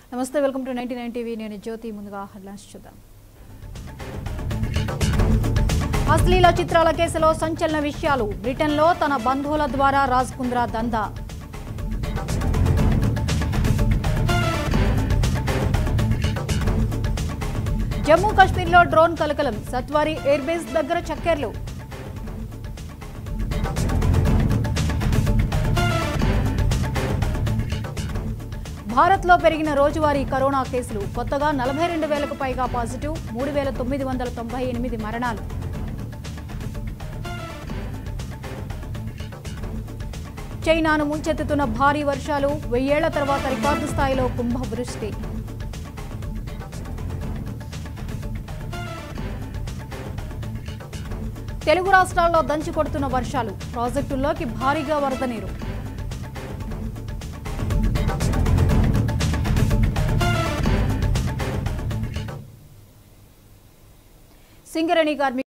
నమస్తే welcome to ninety nine TV నేను జ్యోతి ముందుగా హెడ్లైన్స్ చూద్దాం అశ్లీల చిత్రాల కేసులో సంచలన విషయాలు బ్రిటన్లో తన బంధువుల ద్వారా రాజ్ కుంద్రా దందా జమ్మూ కాశ్మీర్లో డ్రోన్ కలకలం సత్వారి ఎయిర్ బేస్ దగ్గర చక్కెర్లు భారత్లో పెరిగిన రోజువారీ కరోనా కేసులు కొత్తగా నలభై రెండు వేలకు పైగా పాజిటివ్ మూడు వేల తొమ్మిది వందల తొంభై ఎనిమిది మరణాలు చైనాను ముంచెత్తుతున్న భారీ వర్షాలు వెయ్యేళ్ల తర్వాత రికార్డు స్థాయిలో కుంభవృష్టి తెలుగు రాష్ట్రాల్లో దంచి కొడుతున్న వర్షాలు ప్రాజెక్టుల్లోకి భారీగా వరద నీరు సింగరేణి కార్మికులు